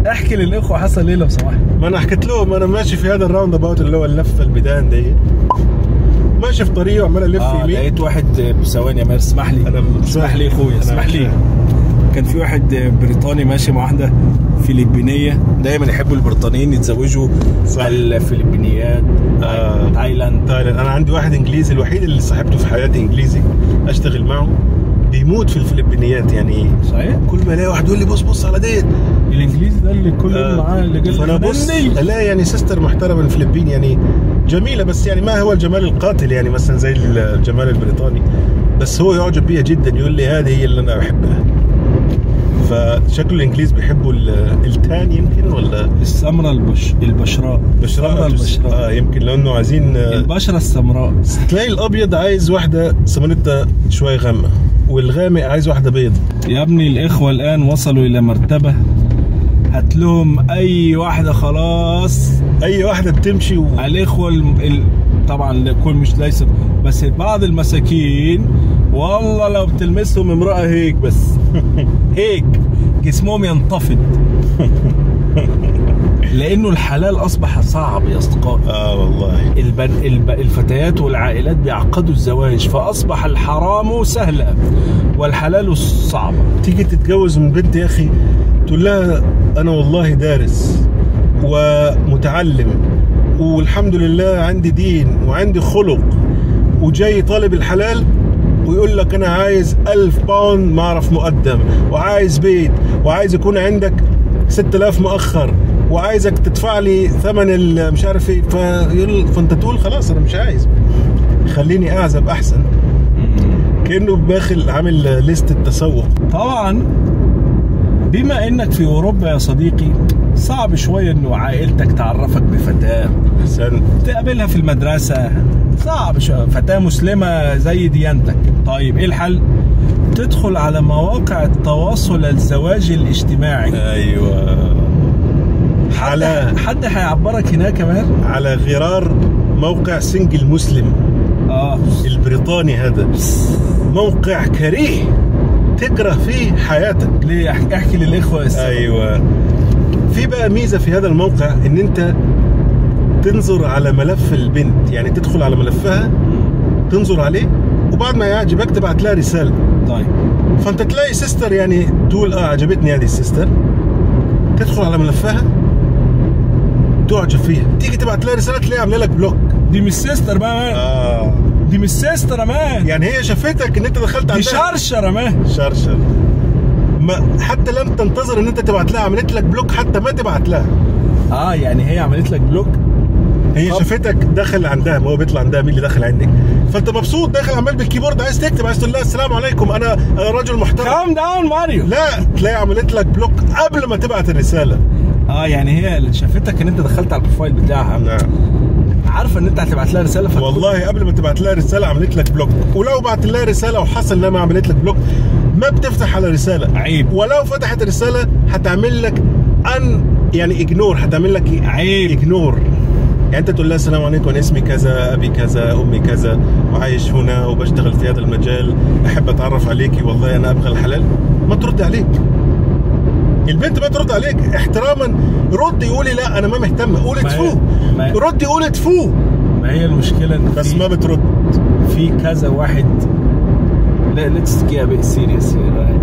احكي للاخوه حصل ايه لو سمحت ما انا حكيت لهم انا ماشي في هذا الراوند اباوت اللي هو اللفه البدان دي ماشي في طريق وعمال الف اه يمين لقيت واحد ثواني يا ماهر اسمح لي أنا اسمح لي يا اخويا أنا اسمح لي فاهم. كان في واحد بريطاني ماشي مع واحده فلبينيه دايما يحبوا البريطانيين يتزوجوا صح. الفلبينيات آه. تايلاند تايلاند انا عندي واحد انجليزي الوحيد اللي صاحبته في حياتي انجليزي اشتغل معه بيموت في الفلبينيات يعني صحيح كل ما الاقي واحد يقول لي بص بص على ديت الانجليزي ده اللي كل يوم معاه اللي جاي فانا بص لا يعني سيستر محترمه الفلبين يعني جميله بس يعني ما هو الجمال القاتل يعني مثلا زي الجمال البريطاني بس هو يعجب بيها جدا يقول لي هذه هي اللي انا بحبها فشكله الانجليز بيحبوا ال- التان يمكن ولا السمراء البش البشراء السمراء بشراء البشراء اه يمكن لانه عايزين آه، البشره السمراء تلاقي الابيض عايز واحده سمنتها شويه غامقه والغامق عايز واحده بيض يا ابني الاخوه الان وصلوا الى مرتبه هات لهم اي واحده خلاص اي واحده بتمشي و... الاخوه الم... ال... طبعا كل مش ليس بس بعض المساكين والله لو بتلمسهم امراه هيك بس هيك جسمهم ينتفض لانه الحلال اصبح صعب يا اصدقائي اه والله البن... الب... الفتيات والعائلات بيعقدوا الزواج فاصبح الحرام سهلا والحلال صعبا تيجي تتجوز من بنت يا اخي تقول لها انا والله دارس ومتعلم والحمد لله عندي دين وعندي خلق وجاي طالب الحلال ويقول لك انا عايز ألف باوند ما اعرف مقدم وعايز بيت وعايز يكون عندك 6000 مؤخر وعايزك تدفع لي ثمن ال- مش عارف ايه فيقول فانت تقول خلاص انا مش عايز خليني اعزب احسن كانه داخل عامل ليست التسوق طبعا بما انك في اوروبا يا صديقي صعب شويه انه عائلتك تعرفك بفتاه احسن تقابلها في المدرسه صعب شويه فتاه مسلمه زي ديانتك طيب ايه الحل تدخل على مواقع التواصل الزواج الاجتماعي ايوه على حد هيعبرك هناك يا ماهر على غرار موقع سنجل مسلم اه البريطاني هذا موقع كريه تكره فيه حياتك ليه احكي, احكي للاخوه السبب. ايوه في بقى ميزه في هذا الموقع ان انت تنظر على ملف البنت يعني تدخل على ملفها تنظر عليه وبعد ما يعجبك تبعت لها رساله طيب فانت تلاقي سيستر يعني تقول اه عجبتني هذه السيستر تدخل على ملفها تعجب فيها تيجي تبعت لها رساله تلاقيها عامله لك بلوك دي مش سيستر بقى يا ماهر اه دي مش سيستر يا ماهر يعني هي شافتك ان انت دخلت دي عندها شرشر يا ماهر شرشر ما حتى لم تنتظر ان انت تبعت لها عملت لك بلوك حتى ما تبعت لها اه يعني هي عملت لك بلوك هي طب. شافتك داخل عندها ما هو بيطلع عندها مين اللي داخل عندك فانت مبسوط داخل عمال بالكيبورد عايز تكتب عايز تقول لها السلام عليكم انا انا رجل محترم كام داون ماريو لا تلاقي عملت لك بلوك قبل ما تبعت الرساله اه يعني هي اللي شافتك ان انت دخلت على البروفايل بتاعها نعم عارفه ان انت هتبعت لها رساله فتقول- والله قبل ما تبعت لها رساله عملت لك بلوك ولو بعت لها رساله وحصل انها ما عملت لك بلوك ما بتفتح على رساله عيب. ولو فتحت الرساله هتعمل لك ان يعني اجنور هتعمل لك عيب. اجنور يعني انت تقول لها السلام عليكم انا اسمي كذا ابي كذا امي كذا وعايش هنا وبشتغل في هذا المجال احب اتعرف عليكي والله انا ابغى الحلال ما ترد عليك البنت ما ترد عليك احتراما رد يقولي لا انا ما مهتمه قولي ما هي- تفو ما- رد يقولي تفو ما هي المشكله ان بس في- ما بترد في كذا واحد لا ليتس جي بيت سيريس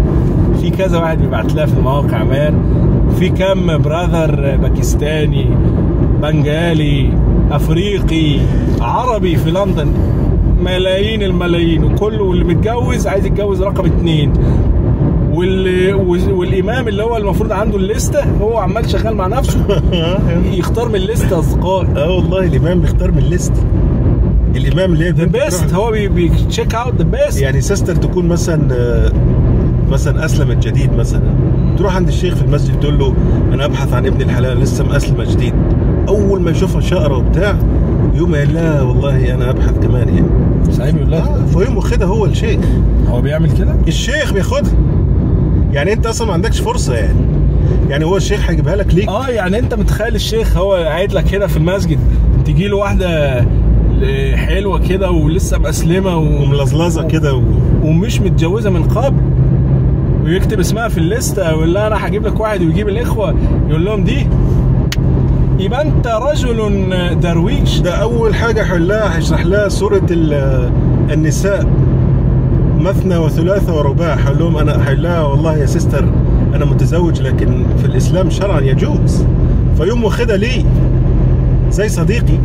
في كذا واحد بيبعت لها في المواقع مان في كم براذر باكستاني بنغالي افريقي عربي في لندن ملايين الملايين وكله واللي متجوز عايز يتجوز رقم اتنين واللي والامام اللي هو المفروض عنده الليسته هو عمال شغال مع نفسه يختار من الليسته اصدقائي اه والله الامام بيختار من الليست الامام اللي هي ذا بيست هو بيتشيك اوت ذا بيست يعني سيستر تكون مثلا آه، مثلا اسلمت جديد مثلا تروح عند الشيخ في المسجد تقول له انا ابحث عن ابن الحلال لسه مسلمه جديد اول ما يشوفها شقره وبتاع يقوم قال لا والله انا ابحث كمان يعني صحيح بيقول لها اه فيقوم واخدها هو الشيخ هو بيعمل كده الشيخ بياخدها يعني انت اصلا ما عندكش فرصه يعني يعني هو الشيخ هيجيبها لك ليك اه يعني انت متخيل الشيخ هو قاعد لك هنا في المسجد تجي له واحده حلوه كده ولسه مسلمه و... وملظلظه كده و... ومش متجوزه من قبل ويكتب اسمها في الليسته ويقول لها انا هجيب لك واحد ويجيب الاخوه يقول لهم دي يبقى انت رجل درويش ده اول حاجه حلها هيشرح لها سوره ال- النساء مثنى وثلاثة ورباع حول لهم انا حلها والله يا سيستر انا متزوج لكن في الاسلام شرعا يجوز فيوم واخدها ليه زي صديقي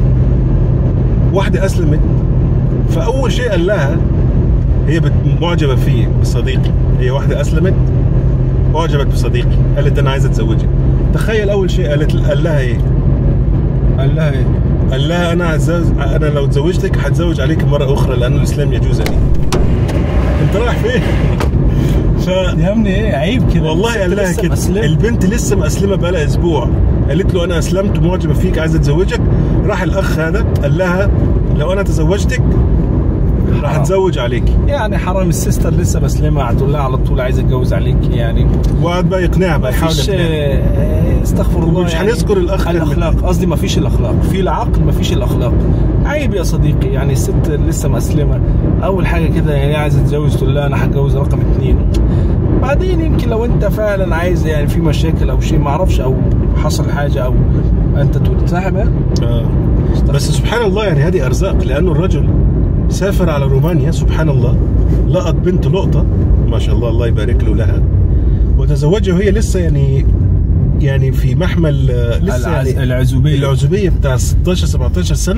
واحدة اسلمت فاول شيء قال لها هي بت- معجبة فيه بصديقي هي واحدة اسلمت اعجبت بصديقي قالت انا عايزة اتزوجك تخيل اول شيء قالت قال لها ايه قال لها ايه قال لها انا هتزوج انا لو تزوجتك هتزوج عليك مره اخرى لان الاسلام يجوز لي انت رايح فين ف يا ابني ايه عيب كده والله الست قال لها لسه كده مسلمة. البنت لسه مسلمه بقالها اسبوع قالت له انا اسلمت معجبه فيك عايزه اتزوجك راح الاخ هذا قال لها لو انا تزوجتك راح حرام. اتزوج عليكي يعني حرام السيستر لسه مسلمه هتقول لها على طول عايز اتجوز عليك يعني وقعد بقى يقنعها بقى يحاول مفيش يقنعها آه، استغفر الله ومش يعني هنذكر الأخ اللي- الاخلاق قصدي ما فيش الاخلاق في العقل ما فيش الاخلاق عيب يا صديقي يعني الست لسه مسلمه اول حاجه كده يعني عايزه تتجوز تقول لها انا هتجوز رقم اتنين بعدين يمكن لو انت فعلا عايز يعني في مشاكل او شيء ما اعرفش او حصل حاجه او انت تقول صاحب إيه؟ آه. بس سبحان الله يعني هذه ارزاق لانه الرجل سافر على رومانيا سبحان الله لقط بنت لقطه ما شاء الله الله يبارك له لها وتزوجها وهي لسه يعني يعني في محمل آه، لسه العز- يعني العزوبيه العزوبيه بتاع 16 17 سنه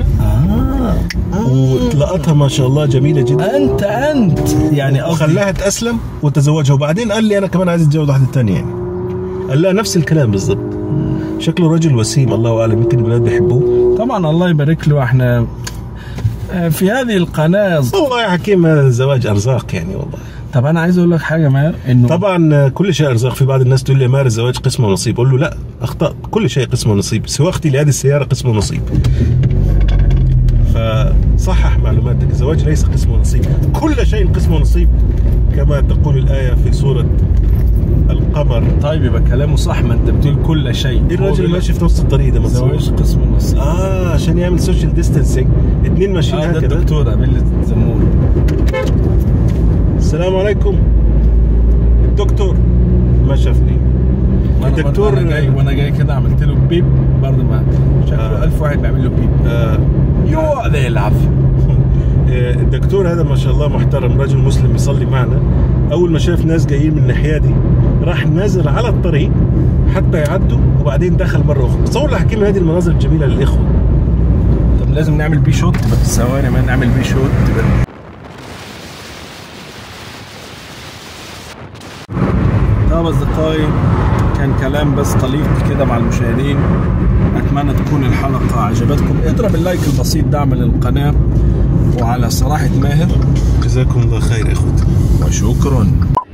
اه ولقطها ما شاء الله جميله جدا انت انت يعني قصدي وخلاها تاسلم وتزوجها وبعدين قال لي انا كمان عايز اتجوز واحده ثانيه يعني قال لها نفس الكلام بالضبط شكله رجل وسيم الله اعلم يمكن البنات بيحبوه طبعا الله يبارك له احنا آه، في هذه القناه والله يا حكيم هذا الزواج ارزاق يعني والله طب انا عايز اقول لك حاجه ماهر انه طبعا كل شيء ارزاق في بعض الناس تقول لي مار الزواج قسمه ونصيب اقول له لا اخطات كل شيء قسمه ونصيب سواقتي لهذه السياره قسمه ونصيب فصحح معلوماتك الزواج ليس قسمه ونصيب كل شيء قسمه ونصيب كما تقول الايه في سوره القمر طيب يبقى كلامه صح ما انت بتقول كل شيء ايه هو الراجل بيقول ماشي في نص الطريق ده مصور زواج قسم ونصيب اه عشان يعمل سوشيال ديستانسينج اتنين ماشيين آه ده هكذا الدكتوره بيلة زمور السلام عليكم الدكتور ما شافني وانا الدكتور- برضه انا جاي وانا جاي كده عملت له بيب برضه ما شكله آه. ألف واحد بيعمل له بيب آه يو ده العافيه آه، الدكتور هذا ما شاء الله محترم رجل مسلم يصلي معنا اول ما شاف ناس جايين من الناحيه دي راح نازل على الطريق حتى يعدوا وبعدين دخل مره اخرى تصور يا حكيم هذه المناظر الجميله للاخوه طب لازم نعمل بيه شوت بس ثواني ما نعمل بيه شوت طب اصدقائي كان كلام بس طليق كده مع المشاهدين اتمنى تكون الحلقه عجبتكم اضرب اللايك البسيط دعم للقناه وعلى صراحه ماهر جزاكم الله خير اخوتي وشكرا